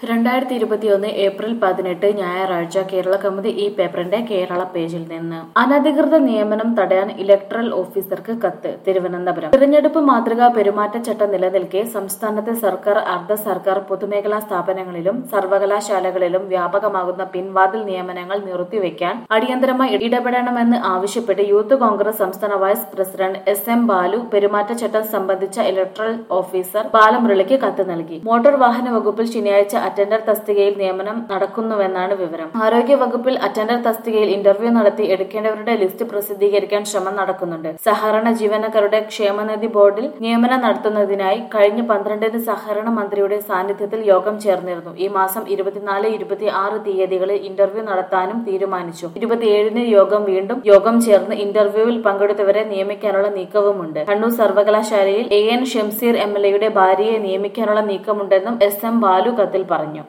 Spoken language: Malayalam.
രണ്ടായിരത്തി ഇരുപത്തിയൊന്ന് ഏപ്രിൽ പതിനെട്ട് ഞായറാഴ്ച കേരള കൗമുദി ഈ പേപ്പറിന്റെ കേരള പേജിൽ നിന്ന് അനധികൃത നിയമനം തടയാൻ ഇലക്ട്രൽ ഓഫീസർക്ക് കത്ത് തിരുവനന്തപുരം തിരഞ്ഞെടുപ്പ് മാതൃകാ പെരുമാറ്റച്ചട്ടം നിലനിൽക്കെ സംസ്ഥാനത്തെ സർക്കാർ അർദ്ധ സർക്കാർ പൊതുമേഖലാ സ്ഥാപനങ്ങളിലും സർവകലാശാലകളിലും വ്യാപകമാകുന്ന പിൻവാതിൽ നിയമനങ്ങൾ നിർത്തിവെക്കാൻ അടിയന്തരമായി ഇടപെടണമെന്ന് ആവശ്യപ്പെട്ട് യൂത്ത് കോൺഗ്രസ് സംസ്ഥാന vice president S M Balu പെരുമാറ്റച്ചട്ടം സംബന്ധിച്ച ഇലക്ട്രൽ ഓഫീസർ ബാലമുരളിക്ക് കത്ത് നൽകി മോട്ടോർ വാഹന വകുപ്പിൽ ശനിയാഴ്ച അറ്റൻഡർ തസ്തികയിൽ നിയമനം നടക്കുന്നുവെന്നാണ് വിവരം ആരോഗ്യ വകുപ്പിൽ അറ്റൻഡർ തസ്തികയിൽ ഇന്റർവ്യൂ നടത്തി എടുക്കേണ്ടവരുടെ ലിസ്റ്റ് പ്രസിദ്ധീകരിക്കാൻ ശ്രമം നടക്കുന്നുണ്ട് സഹകരണ ജീവനക്കാരുടെ ക്ഷേമനിധി ബോർഡിൽ നിയമനം നടത്തുന്നതിനായി കഴിഞ്ഞ പന്ത്രണ്ടിന് സഹകരണ മന്ത്രിയുടെ സാന്നിധ്യത്തിൽ യോഗം ചേർന്നിരുന്നു ഈ മാസം ഇരുപത്തിനാല് ഇരുപത്തി ആറ് തീയതികളിൽ ഇന്റർവ്യൂ നടത്താനും തീരുമാനിച്ചു ഇരുപത്തിയേഴിന് യോഗം വീണ്ടും യോഗം ചേർന്ന് ഇന്റർവ്യൂവിൽ പങ്കെടുത്തവരെ നിയമിക്കാനുള്ള നീക്കവുമുണ്ട് കണ്ണൂർ സർവകലാശാലയിൽ A N Shamseer M L എയുടെ ഭാര്യയെ നിയമിക്കാനുള്ള നീക്കമുണ്ടെന്നും എസ് എം ബാലു കത്തിൽ പറഞ്ഞു